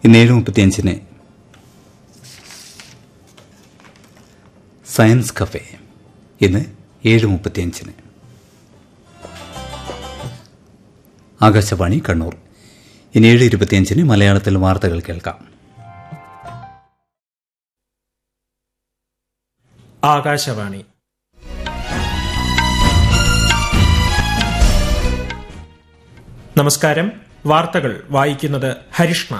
ഇന്ന് ഏഴ് മുപ്പത്തിയഞ്ചിന് സയൻസ് കഫേ ഇന്ന് ഏഴ് മുപ്പത്തിയഞ്ചിന് ആകാശവാണി കണ്ണൂർ ഇനി ഏഴ് ഇരുപത്തിയഞ്ചിന് മലയാളത്തിൽ വാർത്തകൾ കേൾക്കാം ആകാശവാണി നമസ്കാരം വാർത്തകൾ വായിക്കുന്നത് ഹരിഷ്ണ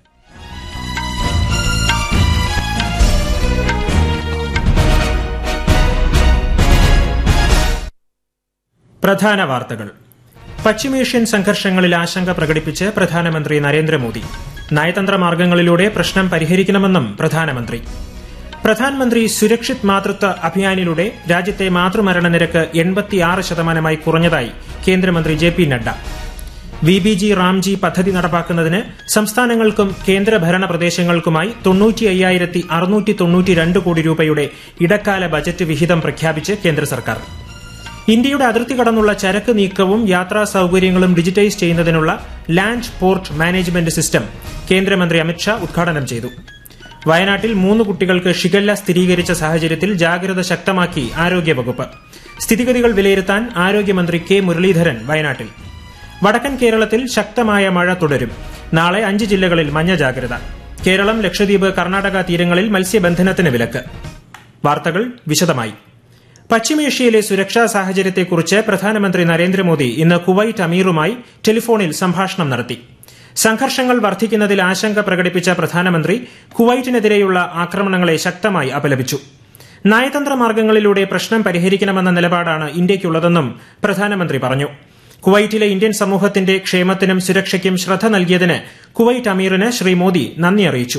പ്രധാന വാർത്തകൾ പശ്ചിമേഷ്യൻ സംഘർഷങ്ങളിൽ ആശങ്ക പ്രകടിപ്പിച്ച് പ്രധാനമന്ത്രി നരേന്ദ്രമോദി നയതന്ത്ര മാർഗങ്ങളിലൂടെ പ്രശ്നം പരിഹരിക്കണമെന്നും പ്രധാനമന്ത്രി പ്രധാനമന്ത്രി സുരക്ഷിത് മാതൃത്വ അഭിയാനിലൂടെ രാജ്യത്തെ മാതൃമരണ നിരക്ക് എൺപത്തിയാറ് ശതമാനമായി കുറഞ്ഞതായി കേന്ദ്രമന്ത്രി J P Nadda V B G Ramji പദ്ധതി നടപ്പാക്കുന്നതിന് സംസ്ഥാനങ്ങൾക്കും കേന്ദ്രഭരണ പ്രദേശങ്ങൾക്കുമായി തൊണ്ണൂറ്റി അയ്യായിരത്തി അറുന്നൂറ്റി തൊണ്ണൂറ്റി രണ്ട് കോടി രൂപയുടെ ഇടക്കാല ബജറ്റ് വിഹിതം പ്രഖ്യാപിച്ച് കേന്ദ്ര സർക്കാർ ഇന്ത്യയുടെ അതിർത്തി കടന്നുള്ള ചരക്ക് നീക്കവും യാത്രാ സൌകര്യങ്ങളും ഡിജിറ്റൈസ് ചെയ്യുന്നതിനുള്ള ലാൻഡ് പോർട്ട് മാനേജ്മെന്റ് സിസ്റ്റം കേന്ദ്രമന്ത്രി അമിത്ഷാ ഉദ്ഘാടനം ചെയ്തു വയനാട്ടിൽ മൂന്ന് കുട്ടികൾക്ക് ഷിഗല്ല സ്ഥിരീകരിച്ച സാഹചര്യത്തിൽ ജാഗ്രത ശക്തമാക്കി ആരോഗ്യവകുപ്പ് സ്ഥിതിഗതികൾ വിലയിരുത്താൻ ആരോഗ്യമന്ത്രി കെ മുരളീധരൻ വയനാട്ടിൽ വടക്കൻ കേരളത്തിൽ ശക്തമായ മഴ തുടരും നാളെ അഞ്ച് ജില്ലകളിൽ മഞ്ഞ ജാഗ്രത കേരളം ലക്ഷദ്വീപ് കർണാടക തീരങ്ങളിൽ മത്സ്യബന്ധനത്തിന് വിലക്ക് വാർത്തകൾ വിശദമായി പശ്ചിമേഷ്യയിലെ സുരക്ഷാ സാഹചര്യത്തെക്കുറിച്ച് പ്രധാനമന്ത്രി നരേന്ദ്രമോദി ഇന്ന് കുവൈറ്റ് അമീറുമായി ടെലിഫോണിൽ സംഭാഷണം നടത്തി സംഘർഷങ്ങൾ വർദ്ധിക്കുന്നതിൽ ആശങ്ക പ്രകടിപ്പിച്ച പ്രധാനമന്ത്രി കുവൈറ്റിനെതിരെയുള്ള ആക്രമണങ്ങളെ ശക്തമായി അപലപിച്ചു നയതന്ത്ര മാർഗങ്ങളിലൂടെ പ്രശ്നം പരിഹരിക്കണമെന്ന നിലപാടാണ് ഇന്ത്യയ്ക്കുള്ളതെന്നും പ്രധാനമന്ത്രി പറഞ്ഞു കുവൈറ്റിലെ ഇന്ത്യൻ സമൂഹത്തിന്റെ ക്ഷേമത്തിനും സുരക്ഷയ്ക്കും ശ്രദ്ധ നൽകിയതിന് കുവൈറ്റ് അമീറിന് ശ്രീ മോദി നന്ദി അറിയിച്ചു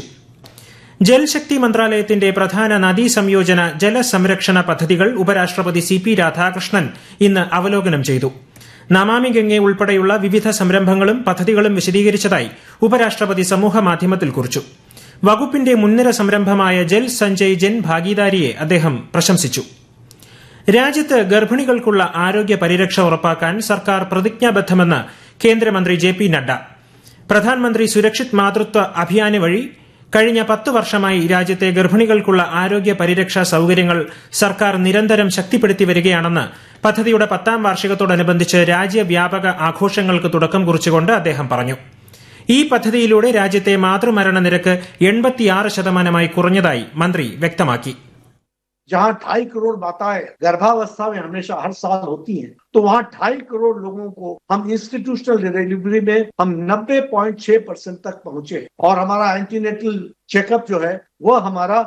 ജൽശക്തി മന്ത്രാലയത്തിന്റെ പ്രധാന നദീ സംയോജന ജലസംരക്ഷണ പദ്ധതികൾ ഉപരാഷ്ട്രപതി സി പി രാധാകൃഷ്ണൻ ഇന്ന് അവലോകനം ചെയ്തു നമാമി ഗംഗെ ഉൾപ്പെടെയുള്ള വിവിധ സംരംഭങ്ങളും പദ്ധതികളും വിശദീകരിച്ചതായി ഉപരാഷ്ട്രപതി സമൂഹ മാധ്യമത്തിൽ കുറിച്ചു വകുപ്പിന്റെ മുൻനിര സംരംഭമായ ജൽ സഞ്ജയ് ജൻ ഭാഗീദാരിയെ അദ്ദേഹം പ്രശംസിച്ചു രാജ്യത്ത് ഗർഭിണികൾക്കുള്ള ആരോഗ്യ പരിരക്ഷ ഉറപ്പാക്കാൻ സർക്കാർ പ്രതിജ്ഞാബദ്ധമെന്ന് കേന്ദ്രമന്ത്രി ജെ പി നഡ്ഡ പ്രധാനമന്ത്രി സുരക്ഷിത് മാതൃത്വ അഭിയാന് വഴി കഴിഞ്ഞ പത്ത് വർഷമായി രാജ്യത്തെ ഗർഭിണികൾക്കുള്ള ആരോഗ്യ പരിരക്ഷാ സൌകര്യങ്ങൾ സർക്കാർ നിരന്തരം ശക്തിപ്പെടുത്തി വരികയാണെന്ന് പദ്ധതിയുടെ പത്താം വാർഷികത്തോടനുബന്ധിച്ച് രാജ്യവ്യാപക ആഘോഷങ്ങൾക്ക് തുടക്കം കുറിച്ചുകൊണ്ട് അദ്ദേഹം പറഞ്ഞു ഈ പദ്ധതിയിലൂടെ രാജ്യത്തെ മാതൃമരണ നിരക്ക് എൺപത്തിയാറ് ശതമാനമായി കുറഞ്ഞതായി മന്ത്രി വ്യക്തമാക്കി जहाँ ढाई करोड़ माताएं गर्भावस्था में हमेशा हर साल होती हैं तो वहाँ ढाई करोड़ लोगों को हम इंस्टीट्यूशनल डिलीवरी में हम 90.6 परसेंट तक पहुंचे और हमारा एंटीनेटल चेकअप जो है वह हमारा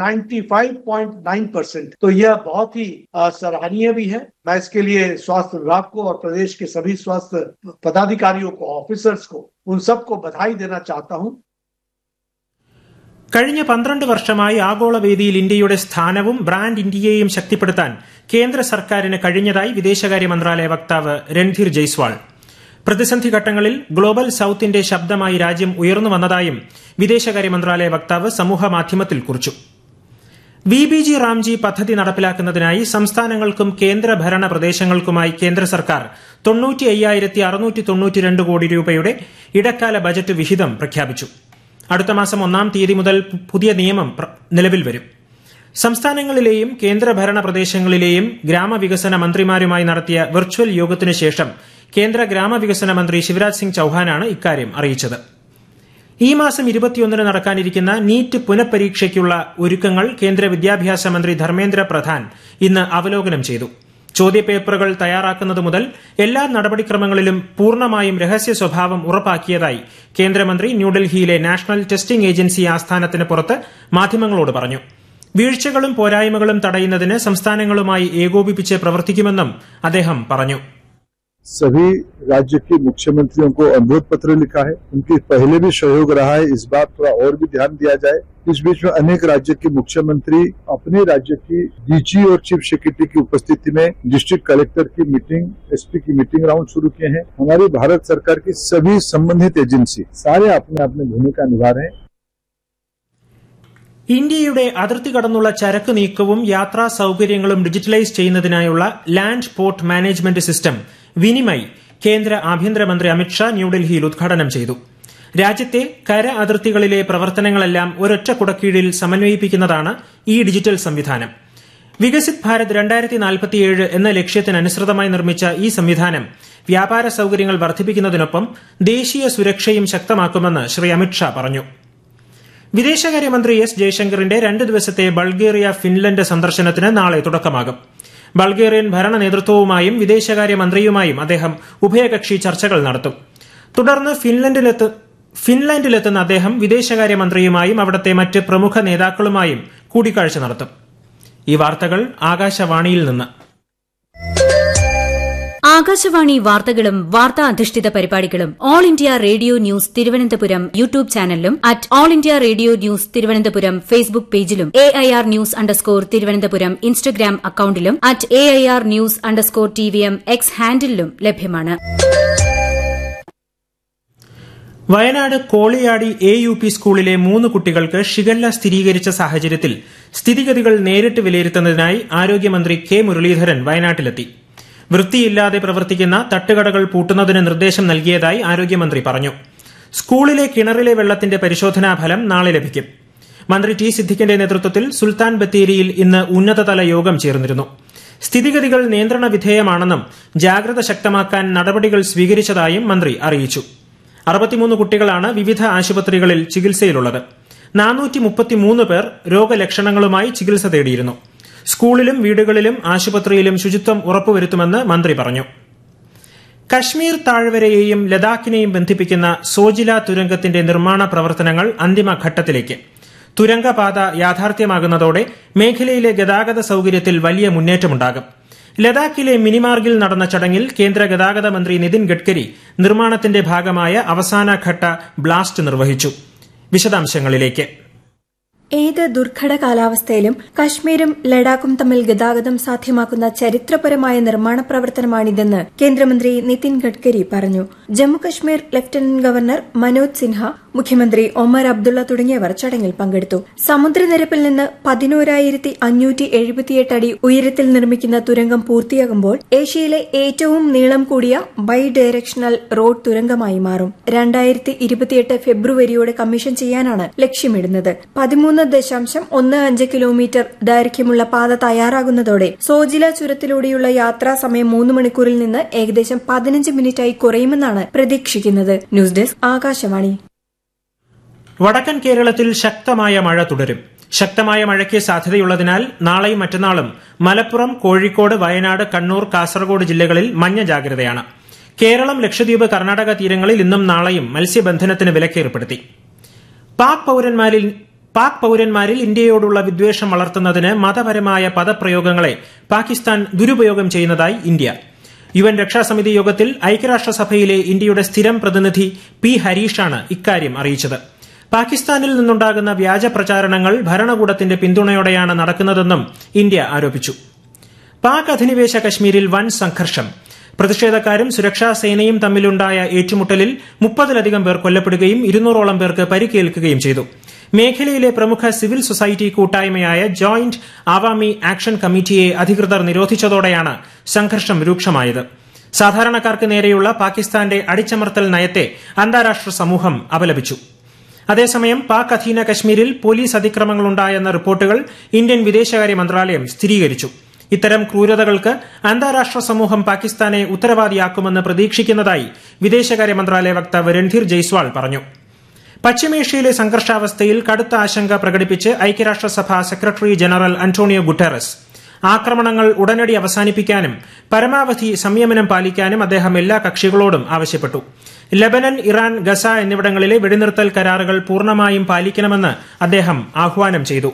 95.9 परसेंट तो यह बहुत ही सराहनीय भी है मैं इसके लिए स्वास्थ्य विभाग को और प्रदेश के सभी स्वास्थ्य पदाधिकारियों को ऑफिसर्स को उन सबको बधाई देना चाहता हूँ കഴിഞ്ഞ പന്ത്രണ്ട് വർഷമായി ആഗോളവേദിയിൽ ഇന്ത്യയുടെ സ്ഥാനവും ബ്രാൻഡ് ഇന്ത്യയെയും ശക്തിപ്പെടുത്താൻ കേന്ദ്ര സർക്കാരിന് കഴിഞ്ഞതായി വിദേശകാര്യ മന്ത്രാലയ വക്താവ് രൺധീർ ജയ്സ്വാൾ പ്രതിസന്ധി ഘട്ടങ്ങളിൽ ഗ്ലോബൽ സൌത്തിന്റെ ശബ്ദമായി രാജ്യം ഉയർന്നു വന്നതായും വിദേശകാര്യ മന്ത്രാലയ വക്താവ് സമൂഹ മാധ്യമത്തിൽ കുറിച്ചു വി ബി ജി റാംജി പദ്ധതി നടപ്പിലാക്കുന്നതിനായി സംസ്ഥാനങ്ങൾക്കും കേന്ദ്രഭരണ പ്രദേശങ്ങൾക്കുമായി കേന്ദ്ര സർക്കാർ തൊണ്ണൂറ്റി അയ്യായിരത്തി അറുന്നൂറ്റി തൊണ്ണൂറ്റിരണ്ട് കോടി രൂപയുടെ ഇടക്കാല ബജറ്റ് വിഹിതം പ്രഖ്യാപിച്ചു അടുത്ത മാസം ഒന്നാം തീയതി മുതൽ പുതിയ നിയമം നിലവിൽ വരും സംസ്ഥാനങ്ങളിലെയും കേന്ദ്രഭരണ പ്രദേശങ്ങളിലെയും ഗ്രാമവികസന മന്ത്രിമാരുമായി നടത്തിയ വെർച്വൽ യോഗത്തിനു ശേഷം കേന്ദ്ര ഗ്രാമവികസന മന്ത്രി ശിവരാജ് സിംഗ് ചൌഹാനാണ് ഇക്കാര്യം അറിയിച്ചത് ഈ മാസം ഇരുപത്തിയൊന്നിന് നടക്കാനിരിക്കുന്ന നീറ്റ് പുനഃപരീക്ഷയ്ക്കുള്ള ഒരുക്കങ്ങൾ കേന്ദ്ര വിദ്യാഭ്യാസ മന്ത്രി ധർമ്മേന്ദ്ര പ്രധാൻ ഇന്ന് അവലോകനം ചെയ്തു ചോദ്യപേപ്പറുകൾ തയ്യാറാക്കുന്നത് മുതൽ എല്ലാ നടപടിക്രമങ്ങളിലും പൂർണ്ണമായും രഹസ്യ സ്വഭാവം ഉറപ്പാക്കിയതായി കേന്ദ്രമന്ത്രി ന്യൂഡൽഹിയിലെ നാഷണൽ ടെസ്റ്റിംഗ് ഏജൻസി ആസ്ഥാനത്തിന് പുറത്ത് മാധ്യമങ്ങളോട് പറഞ്ഞു വീഴ്ചകളും പോരായ്മകളും തടയുന്നതിന് സംസ്ഥാനങ്ങളുമായി ഏകോപിപ്പിച്ച് പ്രവർത്തിക്കുമെന്നും അദ്ദേഹം പറഞ്ഞു सभी राज्य के मुख्यमंत्रियों को अनुरोध पत्र लिखा है उनके पहले भी सहयोग रहा है इस बार थोड़ा और भी ध्यान दिया जाए इस बीच में अनेक राज्य के मुख्यमंत्री अपने राज्य की डीजी और चीफ सेक्रेटरी की उपस्थिति में डिस्ट्रिक्ट कलेक्टर की मीटिंग एसपी की मीटिंग राउंड शुरू किए हैं हमारी भारत सरकार की सभी संबंधित एजेंसी सारे अपने अपने भूमिका निभा रहे हैं ഇന്ത്യയുടെ അതിർത്തി കടന്നുള്ള ചരക്ക് നീക്കവും യാത്രാ സൌകര്യങ്ങളും ഡിജിറ്റലൈസ് ചെയ്യുന്നതിനായുള്ള land port management system Vinimay കേന്ദ്ര ആഭ്യന്തരമന്ത്രി അമിത്ഷാ ന്യൂഡൽഹിയിൽ ഉദ്ഘാടനം ചെയ്തു രാജ്യത്തെ കര അതിർത്തികളിലെ പ്രവർത്തനങ്ങളെല്ലാം ഒരൊറ്റ കുടക്കീഴിൽ സമന്വയിപ്പിക്കുന്നതാണ് ഈ ഡിജിറ്റൽ സംവിധാനം വികസിത് ഭാരത് രണ്ടായിരത്തി നാൽപ്പത്തിയേഴ് എന്ന ലക്ഷ്യത്തിനനുസൃതമായി നിർമ്മിച്ച ഈ സംവിധാനം വ്യാപാര സൌകര്യങ്ങൾ വർദ്ധിപ്പിക്കുന്നതിനൊപ്പം ദേശീയ സുരക്ഷയും ശക്തമാക്കുമെന്ന് ശ്രീ അമിത്ഷാ പറഞ്ഞു വിദേശകാര്യമന്ത്രി എസ് ജയശങ്കറിന്റെ രണ്ട് ദിവസത്തെ ബൾഗേറിയ ഫിൻലൻഡ് സന്ദർശനത്തിന് നാളെ തുടക്കമാകും ബൾഗേറിയൻ ഭരണ നേതൃത്വവുമായും വിദേശകാര്യമന്ത്രിയുമായും അദ്ദേഹം ഉഭയകക്ഷി ചർച്ചകൾ നടത്തും തുടർന്ന് ഫിൻലൻഡിലെത്ത് ഫിൻലാൻഡിലെത്തുന്ന അദ്ദേഹം വിദേശകാര്യമന്ത്രിയുമായും അവിടത്തെ മറ്റ് പ്രമുഖ നേതാക്കളുമായും കൂടിക്കാഴ്ച നടത്തും ഈ വാർത്തകൾ ആകാശവാണിയിൽ നിന്ന് ആകാശവാണി വാർത്തകളും വാർത്താ അധിഷ്ഠിത പരിപാടികളും all India radio news Thiruvananthapuram YouTube ചാനലിലും at all India radio news Thiruvananthapuram Facebook പേജിലും A I R news underscore Thiruvananthapuram Instagram അക്കൌണ്ടിലും at A I R news underscore T V M X ഹാൻഡിലും ലഭ്യമാണ് Wayanad Koliyadi A U P സ്കൂളിലെ മൂന്ന് കുട്ടികൾക്ക് ഷിഗല്ല സ്ഥിരീകരിച്ച സാഹചര്യത്തിൽ സ്ഥിതിഗതികൾ നേരിട്ട് വിലയിരുത്തുന്നതിനായി ആരോഗ്യമന്ത്രി കെ മുരളീധരൻ വയനാട്ടിലെത്തി വൃത്തിയില്ലാതെ പ്രവർത്തിക്കുന്ന തട്ടുകടകൾ പൂട്ടുന്നതിന് നിർദ്ദേശം നൽകിയതായി ആരോഗ്യമന്ത്രി പറഞ്ഞു സ്കൂളിലെ കിണറിലെ വെള്ളത്തിന്റെ പരിശോധനാ ഫലം നാളെ ലഭിക്കും മന്ത്രി ടി സിദ്ദിഖിന്റെ നേതൃത്വത്തിൽ സുൽത്താൻ ബത്തേരിയിൽ ഇന്ന് ഉന്നതതല യോഗം ചേർന്നിരുന്നു സ്ഥിതിഗതികൾ നിയന്ത്രണ വിധേയമാണെന്നും ജാഗ്രത ശക്തമാക്കാൻ നടപടികൾ സ്വീകരിച്ചതായും മന്ത്രി അറിയിച്ചു അറുപത്തിമൂന്ന് കുട്ടികളാണ് വിവിധ ആശുപത്രികളിൽ ചികിത്സയിലുള്ളത് നാനൂറ്റി മുപ്പത്തിമൂന്ന് പേർ രോഗലക്ഷണങ്ങളുമായി ചികിത്സ തേടിയിരുന്നു സ്കൂളിലും വീടുകളിലും ആശുപത്രിയിലും ശുചിത്വം ഉറപ്പുവരുത്തുമെന്ന് മന്ത്രി പറഞ്ഞു കശ്മീർ താഴ്വരയെയും ലഡാക്കിനെയും ബന്ധിപ്പിക്കുന്ന സോജില തുരങ്കത്തിന്റെ നിർമ്മാണ പ്രവർത്തനങ്ങൾ അന്തിമഘട്ടത്തിലേക്ക് തുരങ്കപാത യാഥാർത്ഥ്യമാകുന്നതോടെ മേഖലയിലെ ഗതാഗത സൌകര്യത്തിൽ വലിയ മുന്നേറ്റമുണ്ടാകും ലഡാക്കിലെ മിനിമാർഗിൽ നടന്ന ചടങ്ങിൽ കേന്ദ്ര ഗതാഗത മന്ത്രി നിതിൻ ഗഡ്കരി നിർമ്മാണത്തിന്റെ ഭാഗമായ അവസാനഘട്ട ബ്ലാസ്റ്റ് നിർവഹിച്ചു വിശദാംശങ്ങളിലേക്ക് ഏത് ദുർഘട കാലാവസ്ഥയിലും കശ്മീരും ലഡാക്കും തമ്മിൽ ഗതാഗതം സാധ്യമാക്കുന്ന ചരിത്രപരമായ നിർമ്മാണ പ്രവർത്തനമാണിതെന്ന് കേന്ദ്രമന്ത്രി നിതിൻ ഗഡ്കരി പറഞ്ഞു ജമ്മുകശ്മീർ ലഫ്റ്റനന്റ് ഗവർണർ മനോജ് സിൻഹ മുഖ്യമന്ത്രി ഒമർ അബ്ദുള്ള തുടങ്ങിയവർ ചടങ്ങിൽ പങ്കെടുത്തു സമുദ്രനിരപ്പിൽ നിന്ന് പതിനോരായിരത്തി അഞ്ഞൂറ്റി എഴുപത്തിയെട്ട് അടി ഉയരത്തിൽ നിർമ്മിക്കുന്ന തുരങ്കം പൂർത്തിയാകുമ്പോൾ ഏഷ്യയിലെ ഏറ്റവും നീളം കൂടിയ ബൈ ഡയറക്ഷണൽ റോഡ് തുരങ്കമായി മാറും രണ്ടായിരത്തി ഇരുപത്തിയെട്ട് ഫെബ്രുവരിയോടെ കമ്മീഷൻ ചെയ്യാനാണ് ലക്ഷ്യമിടുന്നത് പതിമൂന്ന് ദശാംശം ഒന്ന് അഞ്ച് കിലോമീറ്റർ ദൈർഘ്യമുള്ള പാത തയ്യാറാകുന്നതോടെ സോജില ചുരത്തിലൂടെയുള്ള യാത്രാ സമയം മൂന്ന് മണിക്കൂറിൽ നിന്ന് ഏകദേശം പതിനഞ്ച് മിനിറ്റായി കുറയുമെന്നാണ് പ്രതീക്ഷിക്കുന്നത് ന്യൂസ് ഡെസ്ക് ആകാശവാണി വടക്കൻ കേരളത്തിൽ ശക്തമായ മഴ തുടരും ശക്തമായ മഴയ്ക്ക് സാധ്യതയുള്ളതിനാൽ നാളെയും മറ്റന്നാളും മലപ്പുറം കോഴിക്കോട് വയനാട് കണ്ണൂർ കാസർഗോഡ് ജില്ലകളിൽ മഞ്ഞ ജാഗ്രതയാണ് കേരളം ലക്ഷദ്വീപ് കർണാടക തീരങ്ങളിൽ ഇന്നും നാളെയും മത്സ്യബന്ധനത്തിന് വിലക്കേർപ്പെടുത്തി പാക് പൌരന്മാരിൽ പാക് പൌരന്മാരിൽ ഇന്ത്യയോടുള്ള വിദ്വേഷം വളർത്തുന്നതിന് മതപരമായ പദപ്രയോഗങ്ങളെ പാകിസ്ഥാൻ ദുരുപയോഗം ചെയ്യുന്നതായി ഇന്ത്യ യു എൻ രക്ഷാസമിതി യോഗത്തിൽ ഐക്യരാഷ്ട്രസഭയിലെ ഇന്ത്യയുടെ സ്ഥിരം പ്രതിനിധി പി ഹരീഷാണ് ഇക്കാര്യം അറിയിച്ചത് പാകിസ്ഥാനിൽ നിന്നുണ്ടാകുന്ന വ്യാജ പ്രചാരണങ്ങൾ ഭരണകൂടത്തിന്റെ പിന്തുണയോടെയാണ് നടക്കുന്നതെന്നും ഇന്ത്യ ആരോപിച്ചു പാക് അധിനിവേശ കശ്മീരിൽ വൻ സംഘർഷം പ്രതിഷേധക്കാരും സുരക്ഷാ സേനയും തമ്മിലുണ്ടായ ഏറ്റുമുട്ടലിൽ മുപ്പതിലധികം പേർ കൊല്ലപ്പെടുകയും ഇരുന്നൂറോളം പേർക്ക് പരിക്കേൽക്കുകയും ചെയ്തു മേഖലയിലെ പ്രമുഖ സിവിൽ സൊസൈറ്റി കൂട്ടായ്മയായ ജോയിന്റ് ആവാമി ആക്ഷൻ കമ്മിറ്റിയെ അധികൃതർ നിരോധിച്ചതോടെയാണ് സംഘർഷം രൂക്ഷമായത് സാധാരണക്കാർക്ക് നേരെയുള്ള പാകിസ്ഥാന്റെ അടിച്ചമർത്തൽ നയത്തെ അന്താരാഷ്ട്ര സമൂഹം അപലപിച്ചു അതേസമയം പാക് അധീന കശ്മീരിൽ പോലീസ് അതിക്രമങ്ങളുണ്ടായെന്ന റിപ്പോർട്ടുകൾ ഇന്ത്യൻ വിദേശകാര്യ മന്ത്രാലയം സ്ഥിരീകരിച്ചു ഇത്തരം ക്രൂരതകൾക്ക് അന്താരാഷ്ട്ര സമൂഹം പാകിസ്ഥാനെ ഉത്തരവാദിയാക്കുമെന്ന് പ്രതീക്ഷിക്കുന്നതായി വിദേശകാര്യ മന്ത്രാലയ വക്താവ് രൺധീർ ജയ്സ്വാൾ പറഞ്ഞു പശ്ചിമേഷ്യയിലെ സംഘർഷാവസ്ഥയിൽ കടുത്ത ആശങ്ക പ്രകടിപ്പിച്ച് ഐക്യരാഷ്ട്രസഭ സെക്രട്ടറി ജനറൽ അന്റോണിയോ ഗുട്ടറസ് ആക്രമണങ്ങൾ ഉടനടി അവസാനിപ്പിക്കാനും പരമാവധി സംയമനം പാലിക്കാനും അദ്ദേഹം എല്ലാ കക്ഷികളോടും ആവശ്യപ്പെട്ടു ലബനൻ ഇറാൻ ഗസ എന്നിവിടങ്ങളിലെ വെടിനിർത്തൽ കരാറുകൾ പൂർണ്ണമായും പാലിക്കണമെന്ന് അദ്ദേഹം ആഹ്വാനം ചെയ്തു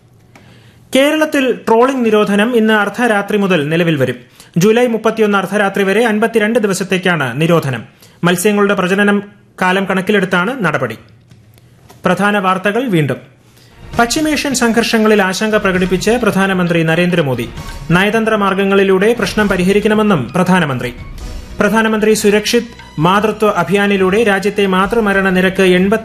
കേരളത്തിൽ ട്രോളിംഗ് നിരോധനം ഇന്ന് അർദ്ധരാത്രി മുതൽ നിലവിൽ വരും ജൂലൈ മുപ്പത്തിയൊന്ന് അർദ്ധരാത്രി വരെ അൻപത്തിരണ്ട് ദിവസത്തേക്കാണ് നിരോധനം മത്സ്യങ്ങളുടെ പ്രജനനം കാലം കണക്കിലെടുത്താണ് നടപടി പ്രധാന വാർത്തകൾ വീണ്ടും പശ്ചിമേഷ്യൻ സംഘർഷങ്ങളിൽ ആശങ്ക പ്രകടിപ്പിച്ച് പ്രധാനമന്ത്രി നരേന്ദ്രമോദി നയതന്ത്ര മാർഗങ്ങളിലൂടെ പ്രശ്നം പരിഹരിക്കണമെന്നും പ്രധാനമന്ത്രി പ്രധാനമന്ത്രി സുരക്ഷിത് മാതൃത്വ അഭിയാനിലൂടെ രാജ്യത്തെ മാതൃമരണ നിരക്ക്